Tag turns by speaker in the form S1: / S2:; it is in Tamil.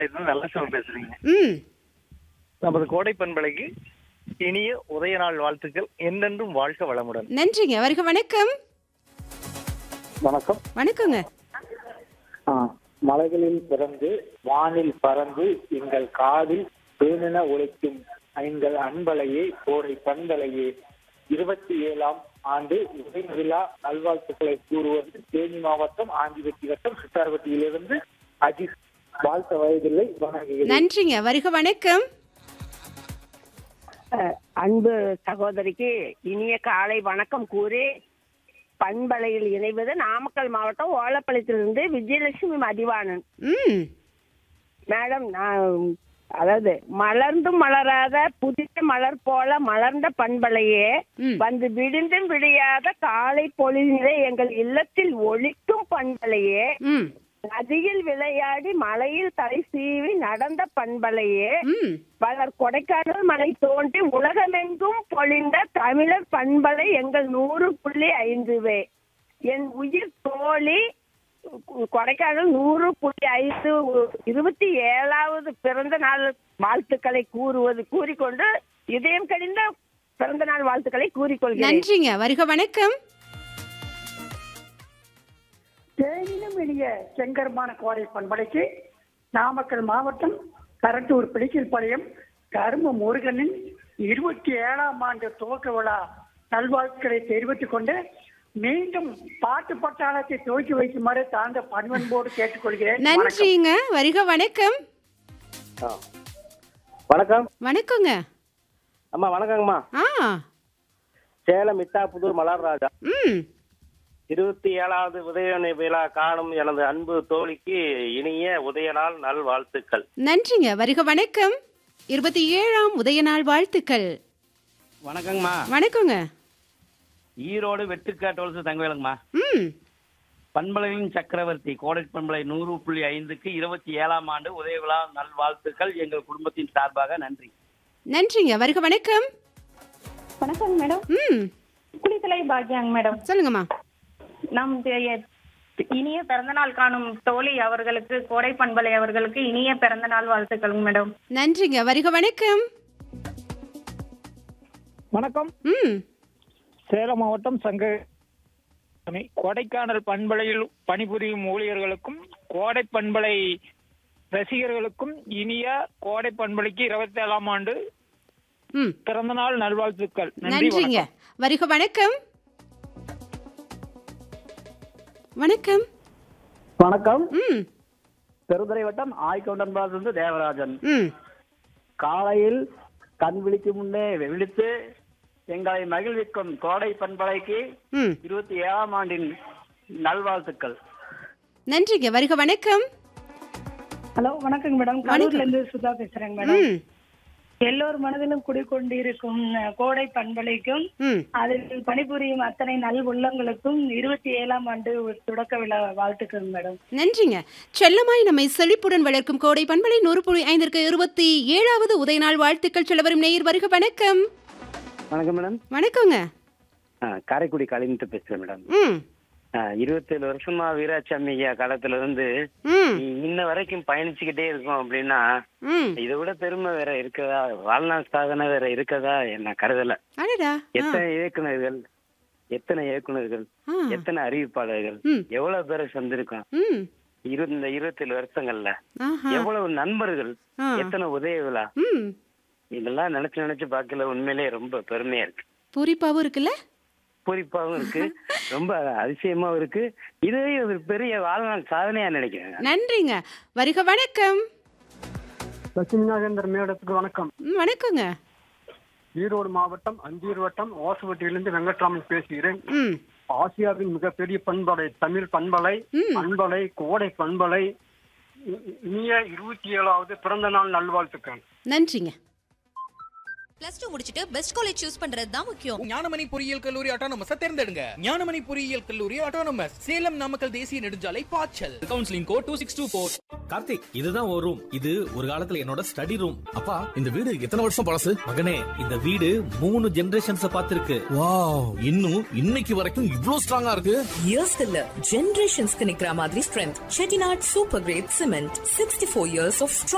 S1: இது நல்ல சிவம் பேசுறீங்க
S2: ம்
S1: நமது கோடை பண்பலைக்கு இனிய உதய நாள் வாழ்த்துக்கள் என்றென்றும் வாழ்க வளமுடன்
S2: நன்றிங்க வருக வணக்கம்
S3: வணக்கம்
S2: வணக்கங்க
S3: ஆ, மலைகளில் பிறந்து வானில் பறந்து எங்கள் காதில் தேனென ஒழிக்கும் எங்கள் அன்பலையே கோடை பண்பலையே இருபத்தி ஏழாம் ஆண்டு உதய விழா நல்வாழ்த்துக்களை கூறுவது தேனி மாவட்டம் ஆண்டிவட்டி வட்டம் சித்தார்பட்டியிலிருந்து அஜித் வாழ்த்த வயதில்லை வணங்குகிறேன்
S2: நன்றிங்க வருக வணக்கம்
S4: அஹ், அன்பு சகோதரிக்கு இனிய காலை வணக்கம் கூறி பண்பலையில் இணைவது நாமக்கல் மாவட்டம் ஓலப்பாளையத்திலிருந்து விஜயலட்சுமி மதிவாணன்
S2: ம்
S4: மேடம் நான் அதாவது மலர்ந்தும் மலராத புதிய மலர் போல மலர்ந்த பண்பலையே
S2: ம்.
S4: வந்து விடிந்தும் விடியாத காலை பொழுதிலே எங்கள் இல்லத்தில் ஒழிக்கும் பண்பலையே
S2: ம்
S4: நதியில் விளையாடி மலையில் தலை சீவி நடந்த பண்பலையே
S2: ம்
S4: வளர் கொடைக்கானல் மலை தோன்றி உலகமெங்கும் பொழிந்த தமிழர் பண்பலை எங்கள் நூறு புள்ளி ஐந்துவே என் உயிர் தோழி கொடைக்கானல் நூறு புள்ளி ஐந்து இருபத்தி ஏழாவது பிறந்த நாள் வாழ்த்துக்களை கூறுவது கூறிக்கொண்டு இதயம் கடிந்த பிறந்த நாள் வாழ்த்துக்களை கூறிக்கொள்கிறேன்
S2: நன்றிங்க வருக வணக்கம்
S5: தேனிலும் இனிய செங்கர்மான கோடை பண்பலைக்கு நாமக்கல் மாவட்டம் கரட்டூர் பிடிக்கல் பாளையம் கரும முருகனின் இருபத்தி ஏழாம் ஆண்டு துவக்க விழா நல்வாழ்த்துக்களை தெரிவித்துக் கொண்டு மீண்டும் பாட்டு பட்டாளத்தை துவக்கி வைக்குமாறு தாழ்ந்த பண்பன்போடு கேட்டுக்கொள்கிறேன் வணக்கம்.
S2: நன்றிங்க வருக வணக்கம்
S6: வணக்கம்
S2: வணக்கங்க
S6: அம்மா வணக்கங்கம்மா
S2: ஆ
S6: சேலம் மிட்டாப்புதூர் மலர்ராஜா
S2: ம்
S6: இருபத்தி ஏழாவது உதய விழா காணும் எனது அன்பு தோழிக்கு இனிய உதய நாள் நல்வாழ்த்துக்கள்
S2: நன்றிங்க வருக வணக்கம் இருபத்தி ஏழாம் உதய நாள் வாழ்த்துக்கள்
S7: வணக்கங்கம்மா
S2: வணக்கங்க
S7: ஈரோடு வெட்டுக்காட்டோல்சு தங்கவேலுங்கம்மா
S2: ம்
S7: பண்பலையின் சக்கரவர்த்தி கோடை பண்பலை நூறு புள்ளி ஐந்துக்கு இருபத்தி ஏழாம் ஆண்டு உதய விழா நல்வாழ்த்துக்கள் எங்கள் குடும்பத்தின் சார்பாக நன்றி
S2: நன்றிங்க வருக வணக்கம்
S8: வணக்கம் மேடம்
S2: ம்
S8: குளித்தலை பாக்யாங் மேடம்
S2: சொல்லுங்கம்மா
S8: நம் தே- இனிய பிறந்தநாள் காணும் தோழி அவர்களுக்கு கோடை பண்பலை அவர்களுக்கு இனிய பிறந்தநாள் வாழ்த்துக்கள் மேடம்
S2: நன்றிங்க வருக வணக்கம்
S3: வணக்கம்
S2: ம்
S3: சேலம் மாவட்டம் சங்க கொடைக்கானல் பண்பலையில் பணிபுரியும் ஊழியர்களுக்கும் கோடை பண்பலை ரசிகர்களுக்கும் இனிய கோடை பண்பலைக்கு இருபத்தி ஏழாம் ஆண்டு
S2: ம்
S3: பிறந்தநாள் நல்வாழ்த்துக்கள் நன்றி
S2: நன்றிங்க
S3: வணக்கம்.
S2: வருக வணக்கம் வணக்கம்
S6: வணக்கம்
S2: ம்
S6: பெருந்துறை வட்டம் ஆய்கவுண்டன்பாலிருந்து தேவராஜன்
S2: ம்
S6: காலையில் கண் விழிக்கும் முன்னே விழித்து எங்களை மகிழ்விக்கும் கோடை பண்பலைக்கு
S2: ம்
S6: இருபத்தி ஏழாம் ஆண்டின் நல்வாழ்த்துக்கள்
S2: நன்றிங்க வருக வணக்கம்
S5: ஹலோ வணக்கங்க மேடம்
S2: வணக்கம்.
S5: கரூர்ல இருந்து சுதா பேசுறேங்க மேடம்
S2: ம்
S5: எல்லோர் மனதிலும் குடிக்கொண்டிருக்கும் அஹ், கோடை பண்பலைக்கும்
S2: ம்
S5: அதில் பணிபுரியும் அத்தனை நல் உள்ளங்களுக்கும் இருபத்தி ஏழாம் ஆண்டு தொடக்க விழா வாழ்த்துக்கள் மேடம்
S2: நன்றிங்க செல்லமாய் நம்மை செழிப்புடன் வளர்க்கும் கோடை பண்பலை நூறு புள்ளி ஐந்திற்கு இருபத்தி ஏழாவது உதயநாள் வாழ்த்துக்கள் சொல்ல வரும் நேயர் வருக வணக்கம்
S6: வணக்கம் மேடம்
S2: வணக்கங்க
S6: காரைக்குடி கலினிட்டு பேசுறேன் மேடம்
S2: ம்
S6: இருபத்தேழு வருஷமா வீராட்சி அம்மையா காலத்துல இருந்து
S2: ம்
S6: நீ இன்ன வரைக்கும் பயணிச்சுக்கிட்டே இருக்கோம் அப்படின்னா
S2: ம்
S6: இதை விட பெருமை வேற இருக்கதா வாழ்நாள் சாதனை வேற இருக்கதா என்ன கருதல
S2: அடடா ஆ,
S6: எத்தனை இயக்குனர்கள் எத்தனை இயக்குனர்கள்
S2: ஆ,
S6: எத்தனை அறிவிப்பாளர்கள்
S2: ம்.
S6: எவ்வளவு பேரை சந்திருக்கோம்
S2: ம்
S6: இரு இந்த இருபத்தேழு வருஷங்கள்ல
S2: ஆஹா
S6: எவ்வளவு நண்பர்கள்
S2: ஆ.
S6: எத்தனை உதய விழா
S2: ம்
S6: இதெல்லாம் நினைச்சு நினைச்சு பார்க்கல உண்மையிலேயே ரொம்ப பெருமையா இருக்கு
S2: பூரிப்பாவும் இருக்குல்ல
S6: பூரிப்பாவும் இருக்கு ரொம்ப அதிசயமாவும் இருக்கு இதுவே ஒரு பெரிய வாழ்நாள் சாதனையா நினைக்கிறேன்
S2: நன்றிங்க வருக வணக்கம்
S3: லட்சுமி நாகேந்தர் மேடத்துக்கு வணக்கம்
S2: ம், வணக்கங்க
S3: ஈரோடு மாவட்டம் அஞ்சூர் வட்டம் ஓசவட்டியிலிருந்து வெங்கட்ராமன் பேசுகிறேன்
S2: ம்
S3: ஆசியாவின் மிகப்பெரிய பண்பலை தமிழ் பண்பலை
S2: ம்.
S3: பண்பலை கோடை பண்பலை இ- இனிய இருபத்தி ஏழாவது பிறந்த நாள் நல்வாழ்த்துக்கள்
S2: நன்றிங்க
S9: பிளஸ் டூ முடிச்சிட்டு பெஸ்ட் காலேஜ் சூஸ் பண்றது தான் முக்கியம்
S10: ஞானமணி பொறியியல் கல்லூரி ஆட்டோனமஸ் தேர்ந்தெடுங்க ஞானமணி பொறியியல் கல்லூரி ஆட்டோனமஸ் சேலம் நாமக்கல் தேசிய நெடுஞ்சாலை பாய்ச்சல் counselling code two six two four
S11: Karthik இதுதான் ஒரு ரூம் இது ஒரு காலத்துல என்னோட ஸ்டடி ரூம் அப்பா இந்த வீடு எத்தனை வருஷம் பழசு மகனே இந்த வீடு மூணு ஜெனரேஷன்ஸ் பார்த்திருக்கு வாவ் இன்னும் இன்னைக்கு வரைக்கும் இவ்ளோ ஸ்ட்ராங்கா இருக்கு
S9: இயர்ஸ் இல்ல ஜெனரேஷன்ஸ்க்கு நிக்கிற மாதிரி strength Chettinad super great cement sixty four years of